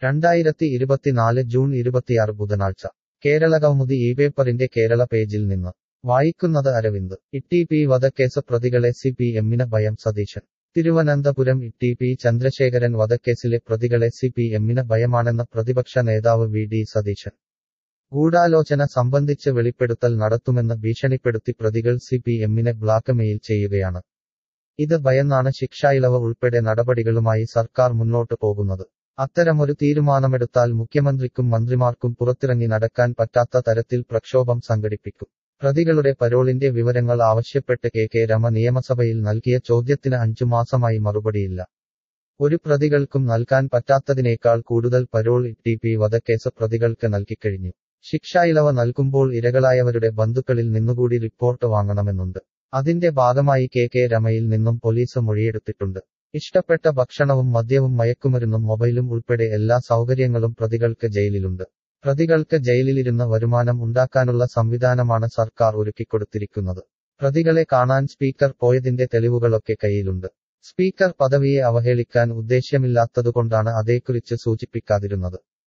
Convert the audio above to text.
രണ്ടായിരത്തി ഇരുപത്തിനാല് ജൂൺ ഇരുപത്തിയാറ് ബുധനാഴ്ച കേരള കൗമുദി ഈ പേപ്പറിന്റെ കേരള പേജിൽ നിന്ന് വായിക്കുന്നത് അരവിന്ദ് ഇട്ടി പി വധക്കേസ് പ്രതികളെ സി പി എമ്മിന് ഭയം സതീശൻ തിരുവനന്തപുരം ഇട്ടി പി ചന്ദ്രശേഖരൻ വധക്കേസിലെ പ്രതികളെ സി പി എമ്മിന് ഭയമാണെന്ന് പ്രതിപക്ഷ നേതാവ് വി ഡി സതീശൻ ഗൂഢാലോചന സംബന്ധിച്ച് വെളിപ്പെടുത്തൽ നടത്തുമെന്ന് ഭീഷണിപ്പെടുത്തി പ്രതികൾ സി പി എമ്മിനെ ബ്ലാക്ക് മെയിൽ ചെയ്യുകയാണ് ഇത് ഭയന്നാണ് ശിക്ഷായിളവ് ഉൾപ്പെടെ നടപടികളുമായി സർക്കാർ മുന്നോട്ട് പോകുന്നത് അത്തരമൊരു തീരുമാനമെടുത്താൽ മുഖ്യമന്ത്രിക്കും മന്ത്രിമാർക്കും പുറത്തിറങ്ങി നടക്കാൻ പറ്റാത്ത തരത്തിൽ പ്രക്ഷോഭം സംഘടിപ്പിക്കും പ്രതികളുടെ പരോളിന്റെ വിവരങ്ങൾ ആവശ്യപ്പെട്ട് കെ കെ രമ നിയമസഭയിൽ നൽകിയ ചോദ്യത്തിന് അഞ്ചു മാസമായി മറുപടിയില്ല ഒരു പ്രതികൾക്കും നൽകാൻ പറ്റാത്തതിനേക്കാൾ കൂടുതൽ പരോൾ ടി പി വധക്കേസ് പ്രതികൾക്ക് നൽകിക്കഴിഞ്ഞു ശിക്ഷായിളവ് നൽകുമ്പോൾ ഇരകളായവരുടെ ബന്ധുക്കളിൽ നിന്നുകൂടി റിപ്പോർട്ട് വാങ്ങണമെന്നുണ്ട് അതിന്റെ ഭാഗമായി കെ കെ രമയിൽ നിന്നും പോലീസ് മൊഴിയെടുത്തിട്ടുണ്ട് ഇഷ്ടപ്പെട്ട ഭക്ഷണവും മദ്യവും മയക്കുമരുന്നും മൊബൈലും ഉൾപ്പെടെ എല്ലാ സൗകര്യങ്ങളും പ്രതികൾക്ക് ജയിലിലുണ്ട് പ്രതികൾക്ക് ജയിലിലിരുന്ന് വരുമാനം ഉണ്ടാക്കാനുള്ള സംവിധാനമാണ് സർക്കാർ ഒരുക്കിക്കൊടുത്തിരിക്കുന്നത് പ്രതികളെ കാണാൻ സ്പീക്കർ പോയതിന്റെ തെളിവുകളൊക്കെ കയ്യിലുണ്ട് സ്പീക്കർ പദവിയെ അവഹേളിക്കാൻ ഉദ്ദേശ്യമില്ലാത്തതുകൊണ്ടാണ് അതേക്കുറിച്ച് സൂചിപ്പിക്കാതിരുന്നത്